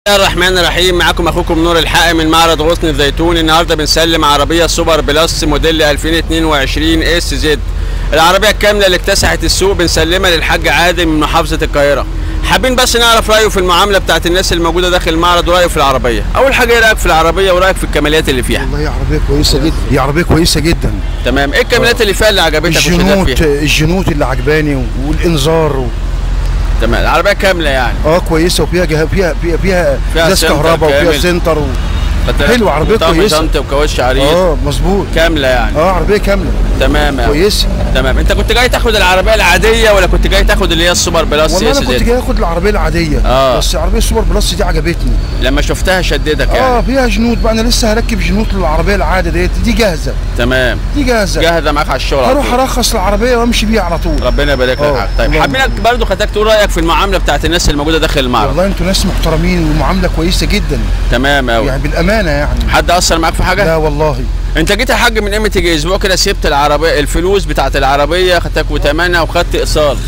الله الرحمن الرحيم معاكم اخوكم نور الحق من معرض غصن الزيتون النهارده بنسلم عربيه سوبر بلس موديل 2022 اس زد العربيه الكامله اللي اكتسحت السوق بنسلمها للحاج عادل من محافظه القاهره حابين بس نعرف رايه في المعامله بتاعت الناس الموجوده داخل المعرض ورايه في العربيه اول حاجه ايه رايك في العربيه ورايك في الكماليات اللي فيها والله هي عربيه كويسه جدا هي عربيه كويسه جدا تمام ايه الكماليات اللي فيها اللي عجبتك وشدت الجنوط فيها الجنوط اللي عجباني والانذار و... تمام العربيه كامله يعني اه كويسه وفيها جه... فيها فيها فيها فيها ازاز سنتر كهرباء وفيها كامل. سنتر و... حلوة، عربية وطقم كويسة. شنطه وكاوتش عريض اه مظبوط كامله يعني اه عربيه كامله تمام أوي. كويسه تمام انت كنت جاي تاخد العربيه العاديه ولا كنت جاي تاخد اللي هي السوبر بلس والله اس انا كنت زد جاي اخد العربيه العاديه آه. بس العربيه السوبر بلس دي عجبتني لما شفتها شددك يعني اه فيها جنوط بقى انا لسه هركب جنوط للعربيه العاديه ديت دي جاهزه تمام دي جاهزه جاهزه معاك على الشغل على هروح طول. ارخص العربيه وامشي بيها على طول ربنا يبارك لك آه. حاجة. طيب اللهم حابينك برضو خدتك تقول رايك في المعامله بتاعت الناس اللي موجوده داخل المعرض والله انتوا ناس محترمين والمعامله كويسه جدا تمام قوي يعني بالامانه يعني حد اثر معاك في حاجه لا والله انت جيت يا حاج من قيمه يجي اسبوع كده سبت العربيه الفلوس بتاعت العربيه خدتك وتمنها وخدت ايصال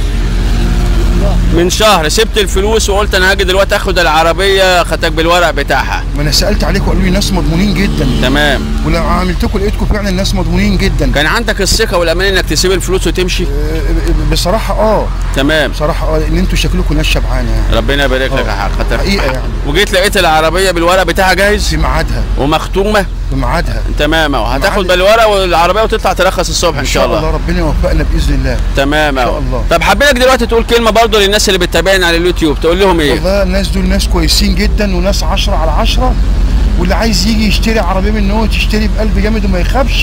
من شهر سبت الفلوس وقلت انا هاجي دلوقتي اخد العربيه خدتك بالورق بتاعها ما انا سالت عليكم قالوا لي ناس مضمونين جدا تمام ولما عملتكم لقيتكم فعلا ناس مضمونين جدا كان عندك الثقه والامان انك تسيب الفلوس وتمشي آه، بصراحه اه تمام بصراحه اه ان انتوا شكلكم ناس شبعانه يعني ربنا يبارك لك يا حاج خدتك حقيقة يعني. وجيت لقيت العربيه بالورق بتاعها جاهز في ميعادها ومختومه في ميعادها تمام اهو هتاخد معلش. بالورق والعربيه وتطلع ترخص الصبح ان شاء الله ربنا يوفقنا باذن الله تمام إن شاء اهو الله. طب حابينك دلوقتي تقول كلمه برضو للناس اللي بتتابعنا على اليوتيوب تقول لهم ايه والله الناس دول ناس كويسين جدا وناس عشرة على عشرة واللي عايز يجي يشتري عربيه من هو تشتري بقلب جامد وما يخافش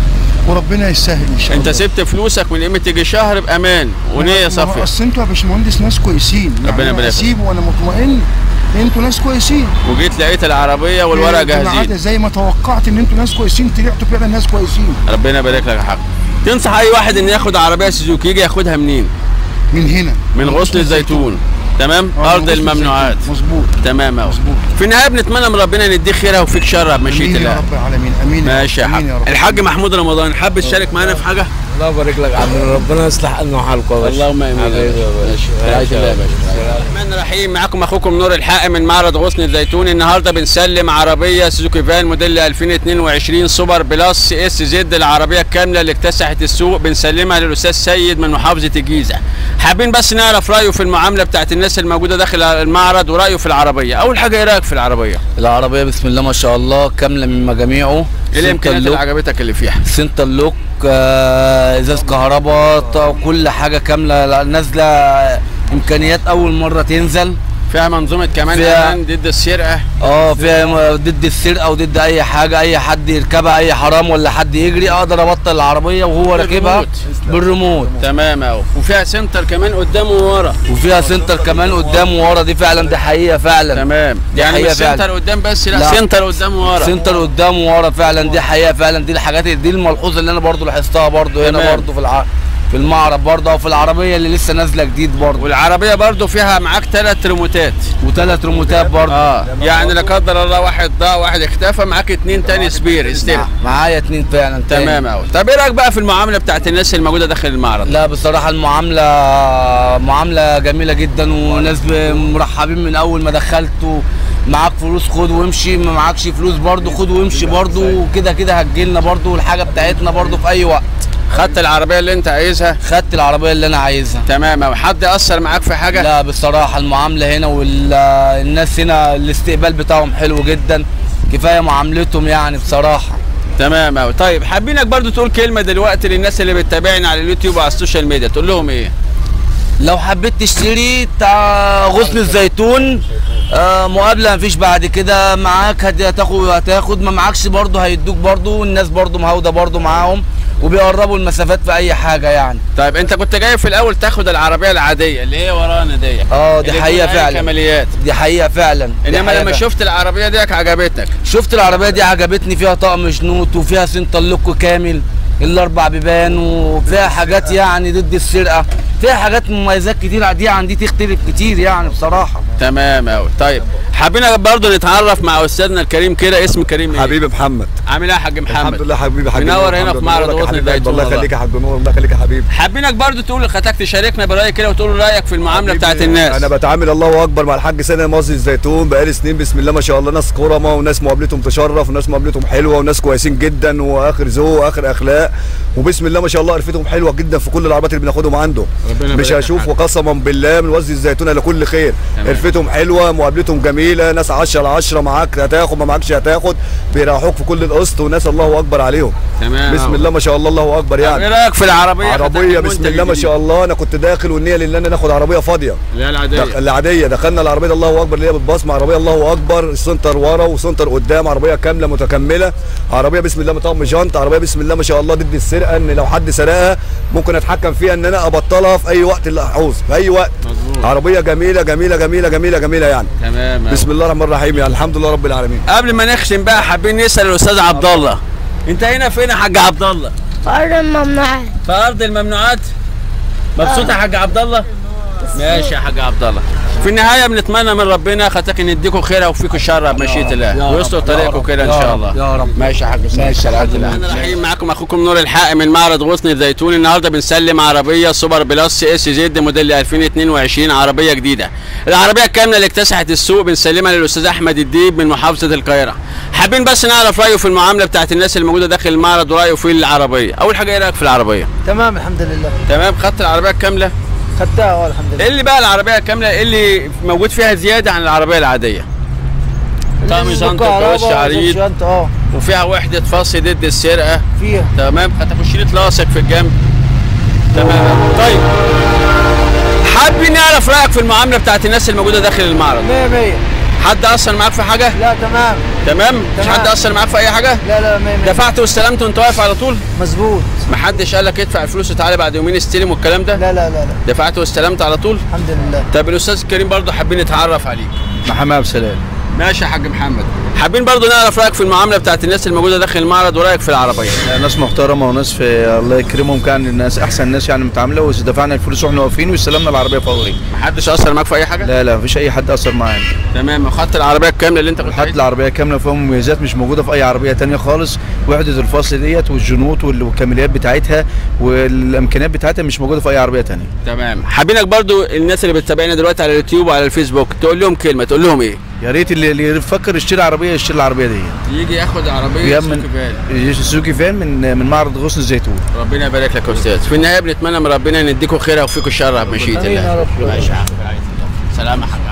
وربنا يسهل ان شاء انت الله سبت فلوسك من قيمه تيجي شهر بامان ونيه ما هو صافيه اصل انتوا يا باشمهندس ناس كويسين ربنا يعني يبارك انا لك. اسيب وانا مطمئن انتوا ناس كويسين وجيت لقيت العربيه والورق بالعادة جاهزين زي ما توقعت ان انتوا ناس كويسين طلعتوا فعلا ناس كويسين ربنا يبارك لك يا حاج تنصح اي واحد ان ياخد عربيه سوزوكي يجي ياخدها منين من هنا من غصن الزيتون تمام آه، ارض من غصن الممنوعات الزيتون. مظبوط تمام اهو مظبوط. في النهايه بنتمنى من ربنا ان يديك خيرها وفيك شرها بمشيئه امين يا الله رب العالمين امين يا ماشي يا رب. حاج امين يا رب الحاج محمود رمضان حابب تشارك معانا في حاجه الله يبارك لك عم ربنا يصلح حالنا وحالكم يا باشا اللهم امين حبيبي يا باشا رعاية الله يا باشا الرحمن الرحيم معاكم اخوكم نور الحق من معرض غصن الزيتون النهارده بنسلم عربيه سوزوكي فان موديل 2022 سوبر بلس اس زد العربيه الكامله اللي اكتسحت السوق بنسلمها للاستاذ سيد من محافظه الجيزه حابين بس نعرف رايه في المعامله بتاعت الناس الموجوده داخل المعرض ورايه في العربيه اول حاجه ايه رايك في العربيه العربية بسم الله ما شاء الله كاملة من مجاميعه ايه سنتر الامكانيات اللي لوك عجبتك اللي فيها سنتر لوك آه، ازاز كهرباء ط- كل حاجة كاملة لا- نازلة امكانيات اول مرة تنزل فيها منظومه كمان فيها- امان ضد السرقه اه فيها م- ضد السرقة وضد اي حاجة اي حد يركبها اي حرام ولا حد يجري اقدر ابطل العربية وهو راكبها بالريموت. بالريموت تمام اهو وفيها سنتر كمان قدام وورا وفيها سنتر كمان قدام وورا دي فعلا دي حقيقة فعلا تمام دي يعني حقيقة مش سنتر فعلا. قدام بس لا, لا. سنتر قدام وورا سنتر قدام وورا فعلا دي حقيقه فعلا دي الحاجات دي الملحوظه اللي انا برضو لاحظتها برضو هنا تمام. برضو في الع... في المعرض برضو او في العربيه اللي لسه نازله جديد برضو والعربيه برضو فيها معاك ثلاث ريموتات وثلاث ريموتات برضو اه يعني لا قدر الله واحد ضاع واحد اختفى معاك اتنين تاني سبير استلم مع- معايا اتنين فعلا تاني. تمام اهو طب ايه رايك بقى في المعامله بتاعت الناس الموجوده داخل المعرض لا بصراحه المعامله معامله جميله جدا وناس ب- مرحبين من اول ما دخلت و- معاك فلوس خد وامشي ما معاكش فلوس برضو خد وامشي برضو وكده كده هتجيلنا برضو والحاجه بتاعتنا برضو في اي وقت خدت العربيه اللي انت عايزها خدت العربيه اللي انا عايزها تمام اهو حد اثر معاك في حاجه لا بصراحة المعاملة هنا والناس هنا الاستقبال بتاعهم حلو جدا كفاية معاملتهم يعني بصراحة تمام اهو طيب حابينك برضو تقول كلمه دلوقتي للناس اللي بتتابعنا على اليوتيوب وعلى السوشيال ميديا تقول لهم ايه لو حبيت تشتري بتاع غصن الزيتون آه مقابلة مفيش بعد كده معاك هت- هتاخد هتاخد ما معاكش برضه هيدوك برضه والناس برضه مهاودة برضه معاهم وبيقربوا المسافات في أي حاجة يعني طيب انت كنت جاي في الاول تاخد العربيه العاديه اللي هي ورانا دي اه دي اللي حقيقة بدون أي فعلا كماليات دي حقيقة فعلا دي انما حقيقة لما فعلا. شفت العربيه ديك عجبتك شفت العربيه دي عجبتني فيها طقم شنوط وفيها سنتر لوك كامل الاربع بيبان وفيها حاجات يعني ضد السرقه فيها حاجات مميزات كتير دي عن دي تختلف كتير يعني بصراحه تمام قوي طيب حابين برضه نتعرف مع استاذنا الكريم كده اسم كريم ايه حبيبي محمد عامل ايه يا حاج محمد الحمد لله حبيبي حبيبي منور هنا الحمد في لله. معرض الله غصن يخليك، الزيتون الله والله. يخليك يا حاج نور الله يخليك يا حبيبي حابينك برضه تقول لخطاك تشاركنا برايك كده وتقول رايك في المعامله بتاعت حبيبي، الناس انا بتعامل الله اكبر مع الحاج سنه مصر الزيتون بقالي سنين بسم الله ما شاء الله ناس كرمه وناس مقابلتهم تشرف وناس مقابلتهم حلوه وناس كويسين جدا واخر ذوق واخر اخلاق وبسم الله ما شاء الله عرفتهم حلوه جدا في كل العربيات اللي بناخدهم عنده ربنا مش يبارك لك هشوف يا وقسما بالله من وزن الزيتون لكل خير تمام. عرفتهم حلوه مقابلتهم جميله ناس 10 على 10 معاك هتاخد ما معاكش هتاخد بيريحوك في كل القسط وناس الله اكبر عليهم تمام بسم الله ما شاء الله الله اكبر يعني ايه رايك في العربيه عربيه بسم الله ما شاء الله انا كنت داخل والنيه لله ان ناخد عربيه فاضيه لا العاديه دخ- العاديه دخلنا العربيه دي الله اكبر اللي هي بالبصمه عربيه الله اكبر سنتر ورا وسنتر قدام عربيه كامله متكمله عربيه بسم الله مطقم جنط عربيه بسم الله ما شاء الله ضد السرقه ان لو حد سرقها ممكن اتحكم فيها ان انا ابطلها في اي وقت اللي اعوز في اي وقت مظبوط. عربيه جميله جميله جميله جميله جميله يعني تمام بسم الله الرحمن الرحيم يعني الحمد لله رب العالمين قبل ما نختم بقى حابين نسال الاستاذ عبد الله انت هنا فين يا حاج عبد الله فرد الممنوعات في ارض الممنوعات مبسوط يا حاج عبد الله ماشي يا حاج عبد الله في النهايه بنتمنى من ربنا خاطرك ان يديكم خيرها وفيكم شر بمشيئه الله ويستر طريقكم كده ان شاء الله يا رب ماشي يا حاج ماشي سلام الله الرحيم معاكم اخوكم نور الحق من معرض غصن الزيتون النهارده بنسلم عربيه سوبر بلس اس زد موديل 2022 عربيه جديده العربيه الكامله اللي اكتسحت السوق بنسلمها للاستاذ احمد الديب من محافظه القاهره حابين بس نعرف رايه في المعامله بتاعت الناس اللي موجوده داخل المعرض ورايه في العربيه اول حاجه ايه رايك في العربيه تمام الحمد لله تمام خدت العربيه الكامله خدتها اه الحمد لله ايه اللي بقى العربيه الكامله ايه اللي موجود فيها زياده عن العربيه العاديه طقم شنطه بالكهرباء وكاوتش عريض شنطة اه وفيها وحده فصل ضد السرقه فيها تمام هتخش لي لاصق في الجنب تمام طيب حابين نعرف رايك في المعامله بتاعت الناس الموجوده داخل المعرض 100 100 حد اثر معاك في حاجه لا تمام تمام مش تمام. حد اثر معاك في اي حاجه لا لا 100 100 دفعت واستلمت وانت واقف على طول مظبوط محدش قال لك ادفع الفلوس وتعالى بعد يومين استلم والكلام ده لا لا لا لا دفعت واستلمت على طول الحمد لله طب الاستاذ الكريم برضه حابين نتعرف عليك محمد عبد السلام ماشي يا حاج محمد حابين برضه نعرف رايك في المعامله بتاعت الناس الموجوده داخل المعرض ورايك في العربيه ناس محترمه وناس في الله يكرمهم كان الناس احسن ناس يعني متعامله ودفعنا الفلوس واحنا واقفين واستلمنا العربيه فوري محدش اثر معاك في اي حاجه لا لا مفيش اي حد اثر معانا تمام وخدت العربيه الكامله اللي انت كنت حتى عايزها العربيه كامله فيها مميزات مش موجوده في اي عربيه تانية خالص وحده الفصل ديت والجنوط وال- والكاميرات بتاعتها والامكانيات بتاعتها مش موجوده في اي عربيه تانية تمام حابينك برضو الناس اللي بتتابعنا دلوقتي على اليوتيوب وعلى الفيسبوك تقول لهم كلمه تقول لهم ايه يا ريت اللي, اللي يفكر يشتري عربيه يشتري العربيه دي يجي ياخد عربيه يا سوزوكي فان. سوزوكي فان من من معرض غصن الزيتون ربنا يبارك لك يا استاذ في النهايه بنتمنى من ربنا ان يديكم خيرها وفيكم شرها بمشيئه آمين يا الله رب. ماشي يا عم. سلام يا حبيبي